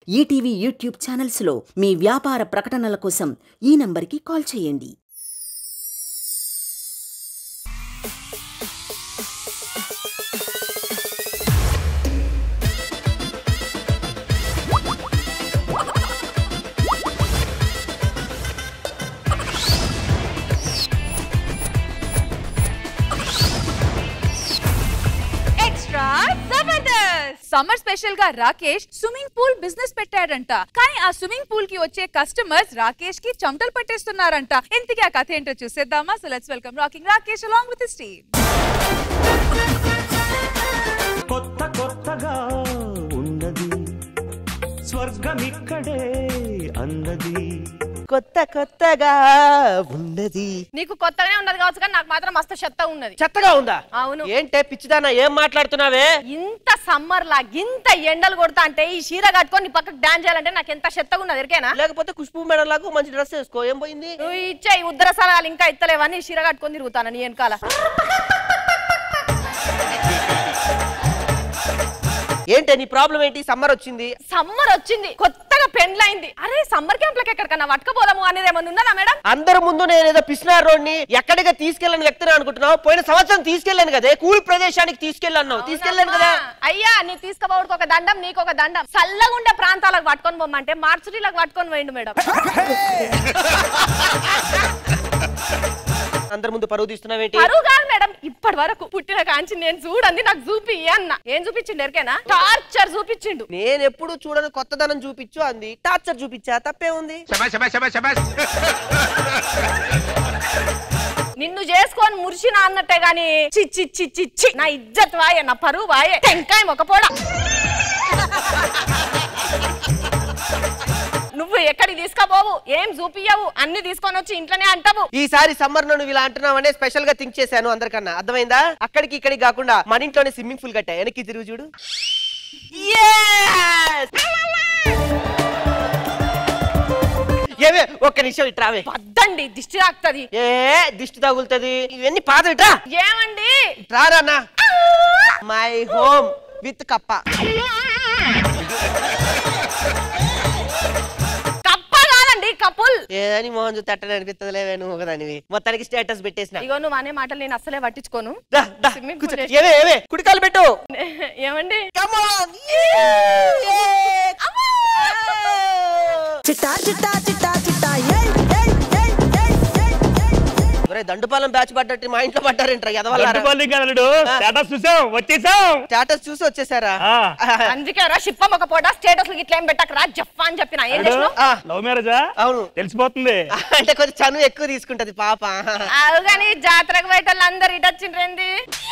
ETV YouTube ఛానల్స్లో మీ వ్యాపార ప్రకటనల కోసం ఈ నంబర్కి కాల్ చేయండి ఎక్స్ట్రా జబర్దస్త్ సమ్మర్ స్పెషల్ గా రాకేష్ స్విమ్మింగ్ పూల్ బిజినెస్ పెట్టాడంట కానీ ఆ స్విమ్మింగ్ పూల్ కి వచ్చే కస్టమర్స్ రాకేష్ కి చెమటలు పట్టేస్తున్నారంట ఇంతకీ ఆ కథ ఏంటో చూసేద్దామా so let's welcome rocking Rakesh along with team కొత్త కొత్తగా ఉన్నది స్వర్గం ఇక్కడే అన్నది కొత్త కొత్తగా ఉన్నది నీకు కొత్తగానే ఉన్నది కావచ్చు కానీ నాకు మాత్రం మస్తు చెత్త ఉన్నది చెత్తగా ఉందా అవును. ఏంటే పిచ్చిదానా ఏం మాట్లాడుతున్నావే ఇంత సమ్మర్ లా ఇంత ఎండలు కొడతా అంటే ఈ చీర కట్టుకొని నీ పక్కకు డాన్స్ చేయాలంటే నాకు ఎంత చెత్తగా ఉన్నది ఎరికేనా లేకపోతే ఖుష్బు మేడం లాగా మంచి డ్రెస్ వేసుకో ఏం పోయింది నువ్వు ఇచ్చే ఈ ఉద్దర సలహాలు ఇంకా ఇత్తలేవని ఈ చీర కట్టుకొని తిరుగుతాను నీ వెనకాల ఏంటే నీ ప్రాబ్లం ఏంటి సమ్మర్ వచ్చింది సమ్మర్ వచ్చింది కొత్తగా పెండ్లైంది అరే సమ్మర్ క్యాంప్ లకి ఎక్కడికన్నా పట్టుకపోదాము అనేది ఏమన్నా ఉందా మేడం అందరి ముందు నేను ఏదో పిసినార్ రోడ్ని ఎక్కడికి తీసుకెళ్ళని వ్యక్తిని అనుకుంటున్నావు పోయిన సంవత్సరం తీసుకెళ్ళాను కదా కూల్ ప్రదేశానికి తీసుకెళ్ళాను తీసుకెళ్ళాను కదా అయ్యా నీ తీసుకుపోవడానికి ఒక దండం నీకు ఒక దండం చల్లగుండే ప్రాంతాలకు పట్టుకొని పోమంటే మార్చురీలకు పట్టుకొని పోయిండు మేడం అందరి ముందు పరువు తీస్తున్నావేంటి పరువు కాదు మేడం ఇప్పటి వరకు పుట్టిన కాంచి నేను చూడండి నాకు చూపి అన్న ఏం చూపించిండు ఎరికేనా టార్చర్ చూపించిండు నేను ఎప్పుడు చూడని కొత్తదనం చూపించు అంది టార్చర్ చూపించా తప్పే ఉంది నిన్ను చేసుకొని మురిసిన అన్నట్టే గాని చిచ్చి చిచ్చి చి నా ఇజ్జత్ వాయే నా పరువు వాయే టెంకాయ మొక్కపోడ నువ్వు ఎక్కడికి తీసుకపోవు ఏం చూపియవు అన్ని తీసుకొని వచ్చి ఇంట్లోనే అంటావు ఈసారి సమ్మర్ నువ్వు ఇలా అంటున్నావనే స్పెషల్ గా థింక్ చేశాను అందరికన్నా అర్థమైందా అక్కడికి ఇక్కడికి కాకుండా మన ఇంట్లోనే స్విమ్మింగ్ పూల్ కట్టా వెనక్కి తిరుగు చూడు Yes! ఏవే ఒక్క నిమిషం ఇట్రావే వద్దండి దిష్టి తాకుతుంది ఏ దిష్టి తగులుతుంది ఇవన్నీ పాత ఇట్రా ఏమండి రానా మై హోమ్ విత్ కప్ప కప్ప కాదండి కపుల్ ఏదని మోహన్ చూస్తే అట్టనే అనిపిస్తుంది లేవే నువ్వు ఒకదానివి మొత్తానికి స్టేటస్ పెట్టేసిన ఇగో నువ్వు అనే మాటలు నేను అస్సలే పట్టించుకోను దా, దా, Swimming కూర్చో. pool వేసి- ఏవే ఏవే కుడికాలు పెట్టు ఏమండి Come on! చిట్టా చిట్టా చిట్టా చిట్టా ఏయ్ ఏయ్ ఏయ్ ఏయ్ ఏయ్ ఏయ్ ఒరే దండుపాలెం బ్యాచ్ పడ్డట్టు మా ఇంట్లో పడ్డారేంట్రా ఎదవల్లారా గడ్డిపల్లి కదలుడు ఆ. స్టేటస్ చూసాం వచ్చేసాం స్టేటస్ చూసి వచ్చేసారా ఆ. అందుకే రా షిప్పం ఒక పూట స్టేటస్ ఇట్లా ఏం పెట్టక రా జఫ్ అని చెప్పిన ఏం చేసినావు ఆ, లవ్ మ్యారేజా అవును తెలిసిపోతుంది అంటే కొంచెం చనువు ఎక్కువ తీసుకుంటది పాప అవు కానీ జాతరకు పోయేట అందరు ఇటు వచ్చిండ్రేంది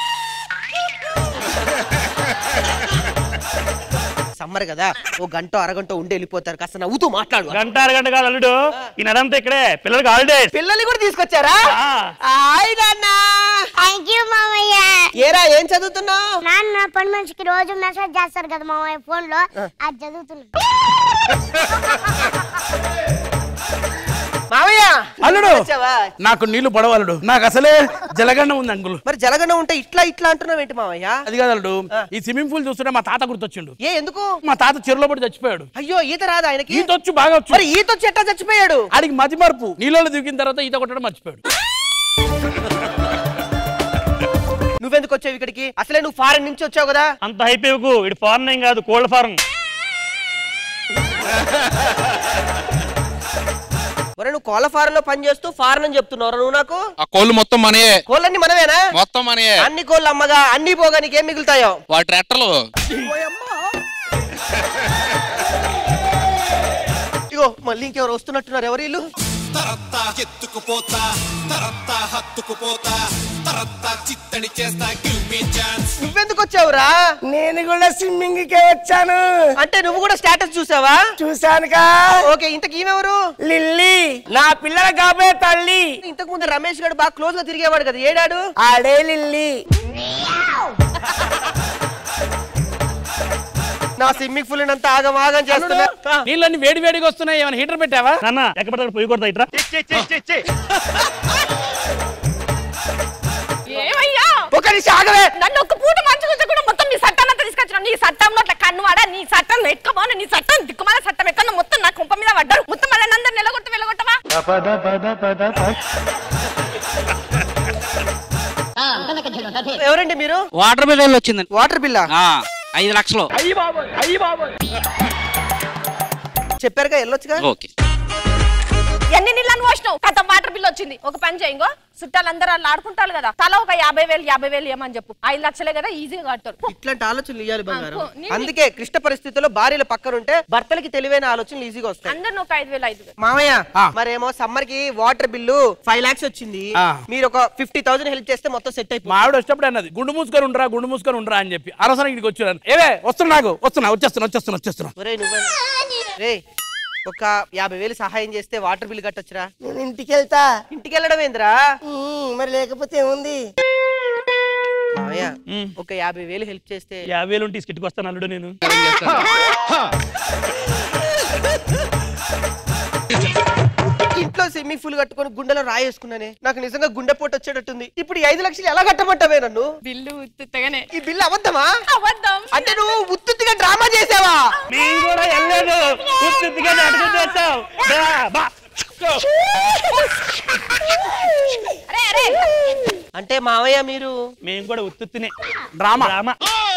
సమ్మర్ కదా ఓ గంట అరగంట ఉండి వెళ్ళిపోతారు కాస్త నవ్వుతూ మాట్లాడు గంట అరగంట కాదు అల్లుడు ఈ నెలంతా ఇక్కడే పిల్లలకి హాలిడేస్ పిల్లల్ని కూడా తీసుకొచ్చారా ఆ. హాయ్ నాన్న థ్యాంక్ యూ మామయ్య ఏరా ఏం చదువుతున్నావు నాన్న పని మనిషికి రోజు మెసేజ్ చేస్తారు కదా మామయ్య ఫోన్ లో అది చదువుతున్నా మామయ్య అల్లుడు. వచ్చావా? నాకు నీళ్లు పడవలుడు నాకు అసలే జలగండం ఉంది అంకుల్ మరి జలగన ఉంటే ఇట్లా ఇట్లా అంటున్నావు ఏంటి మామయ్య అది కాదు అల్లుడు ఈ స్విమ్మింగ్ పూల్ చూస్తుంటే మా తాత గుర్తొచ్చిండు ఏ ఎందుకు మా తాత చెరువులో పడి చచ్చిపోయాడు అయ్యో ఈత రాదా ఆయనకి ఈత వచ్చు బాగా వచ్చు మరి ఈత వచ్చి ఎట్లా చచ్చిపోయాడు ఆడికి మతి మరుపు నీళ్ళలో దిగిన తర్వాత ఈత కొట్టడం మర్చిపోయాడు నువ్వెందుకు వచ్చావు ఇక్కడికి అసలే నువ్వు ఫారెన్ నుంచి వచ్చావు కదా అంత హైపేవుకు ఇటు ఫారెన్ ఏం కాదు కోల్డ్ ఫారెన్ మరి నువ్వు కోళ్ళ ఫారెన్ లో పని చేస్తూ ఫారెన్ అని చెప్తున్నావు నువ్వు నాకు ఆ కోళ్ళు మొత్తం మనయే కోళ్ళన్ని మనమేనా మొత్తం మనయే అన్ని కోళ్ళు అమ్మగా అన్ని పోగా నీకేం మిగులుతాయో వాటి రెట్టలు ఇగో మళ్ళీ ఇంకెవరు వస్తున్నట్టున్నారు ఎవరు వీళ్ళు తరత్తా ఎత్తుకుపోతా తరత్తా హత్తుకుపోతా తరత్తా చిత్తడి చేస్తా గివ్ మీ ఛాన్స్ నువ్వెందుకు వచ్చావురా నేను కూడా స్విమ్మింగ్ కే వచ్చాను అంటే నువ్వు కూడా స్టేటస్ చూసావా చూశానుగా ఓకే ఇంతకీ ఈమెవరు లిల్లీ నా పిల్లల కాబోయే తల్లి ఇంతకు ముందు రమేష్ గారు బాగా క్లోజ్ గా తిరిగేవాడు కదా ఏడాడు ఆడే లిల్లీ నా స్విమ్మింగ్ పూల్ అంతా ఆగం ఆగం చేస్తున్నా ఆ. నీళ్ళని వేడి వేడిగా వస్తున్నాయి ఏమైనా హీటర్ పెట్టావా నాన్న ఎక్కడ పొయ్యి కొడతా ఇట్రా ఏమయ్యా ఒక నిమిషం ఆగవే నన్ను ఒక పూట మంచిగా ఉంచకుండా మొత్తం నీ సట్టానంతా తీసుకొచ్చిన నీ సట్టంలో అట్లా కన్ను వాడా నీ సట్టం ఎక్కమోను నీ సట్టం దిక్కుమాల సట్టం పద పద పద పద ఎవరండి మీరు వాటర్ బిల్ వచ్చిందండి వాటర్ బిల్లా ఐదు లక్షలు చెప్పారుగా వెళ్ళొచ్చుగా ఓకే ఎన్ని నీళ్ళని పోసినావు కథ వాటర్ బిల్ వచ్చింది ఒక పని చేయి ఇంకో చుట్టాలందరూ వాళ్ళు ఆడుకుంటారు కదా తల ఒక యాభై వేలు యాభై వేలు ఇవ్వమని చెప్పు ఐదు లక్షలే కదా ఈజీగా కడతారు ఇట్లాంటి ఆలోచనలు ఇవ్వాలి బంగారం పో, నీ- అందుకే క్లిష్ట పరిస్థితుల్లో భార్యలు పక్కన ఉంటే భర్తలకి తెలివైన ఆలోచనలు ఈజీగా వస్తాయి అందరిని ఒక ఐదు వేలు ఐదు వేలు మామయ్య మరేమో సమ్మర్ కి వాటర్ బిల్లు ఫైవ్ లాక్స్ వచ్చింది ఆ. మీరు ఒక ఫిఫ్టీ థౌసండ్ హెల్ప్ చేస్తే మొత్తం సెట్ అయిపోయింది మా ఆవిడ వచ్చినప్పుడు అన్నది గుండు మూసుకొని ఉండరా గుండు మూసుకొని ఉండరా అని చెప్పి అనవసరం ఇక్కడికి వచ్చాను ఏవే వస్తున్నా నాకు వస్తున్నా వచ్చేస్తున్నా వచ్చేస్తున్నా వచ్చేస్తున్నా ఒరేయ్ నువ్వు రే ఒక యాభై వేలు సహాయం చేస్తే వాటర్ బిల్ కట్టొచ్చురా నేను ఇంటికి వెళ్తా ఇంటికి వెళ్ళడం ఏందిరా ఉమ్, మరి లేకపోతే ఏముంది మామయ్య మ్. ఒక యాభై వేలు హెల్ప్ చేస్తే యాభై వేలు ఉంటే ఇసుకెట్టుకు వస్తాను అల్లుడు నేను ఇంట్లో స్విమ్మింగ్ పూల్ కట్టుకొని గుండెలో రాయి వేసుకున్నానే నాకు నిజంగా గుండె పోటు వచ్చేటట్టుంది ఇప్పుడు ఈ ఐదు లక్షలు ఎలా కట్టమంటావే నన్ను బిల్లు ఉత్తుత్తగానే ఈ బిల్లు అబద్ధమా అబద్ధం అంటే నువ్వు ఉత్తుగా డ్రామా చేసావా మేము కూడా వెళ్ళలేదు ఉత్తుగా అడుగు చేస్తావు బా, బా. అరే అరే అంటే మావయ్య మీరు మేము కూడా ఉత్తునే డ్రామా డ్రామా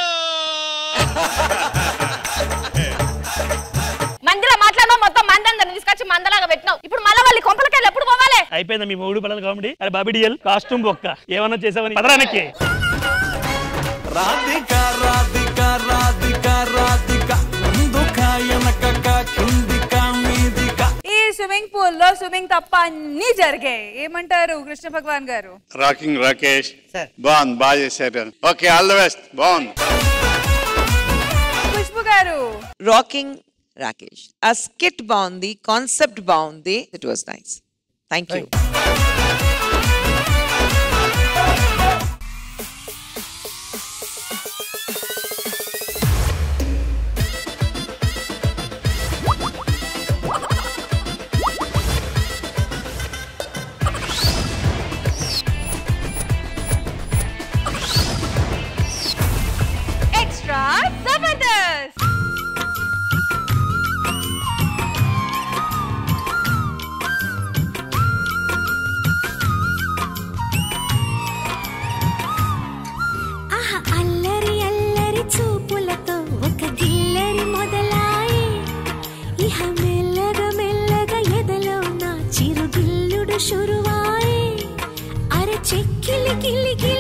మందిలో మాట్లాడినావు మొత్తం మందందరిని తీసుకొచ్చి మందలాగా పెట్టినావు ఇప్పుడు మళ్ళీ వాళ్ళు కొంపలకెళ్ళి ఎప్పుడు పోవాలి అయిపోయిందా మీ మూడు పిల్లలు కామెడీ అరే బాబీ డిఎల్ కాస్ట్యూమ్ బొక్క ఏమన్నా చేసావని పదరానికి రాధిక రాధిక రాధిక రాధిక ముందుక వెనకక కిందిక మీదిక ఈ స్విమ్మింగ్ పూల్ లో స్విమ్మింగ్ తప్ప అన్ని జరిగాయి ఏమంటారు కృష్ణ భగవాన్ గారు రాకింగ్ రాకేష్ సార్ బాగుంది బాగా చేశారు ఓకే ఆల్ ద బెస్ట్ బాగుంది ఖుష్బు గారు రాకింగ్ రాకేష్ ఆ స్కిట్ బాగుంది కాన్సెప్ట్ బాగుంది it was nice thank you extra Jabardasth ఆహా అల్లరి అల్లరి చూపులతో ఒక గిల్లరి మొదలాయి ఇహ మెల్లగా మెల్లగా ఎదలో నా చిరుగిల్లుడు షురువాయి అర చెక్కిలి గిల్లి గిల్లి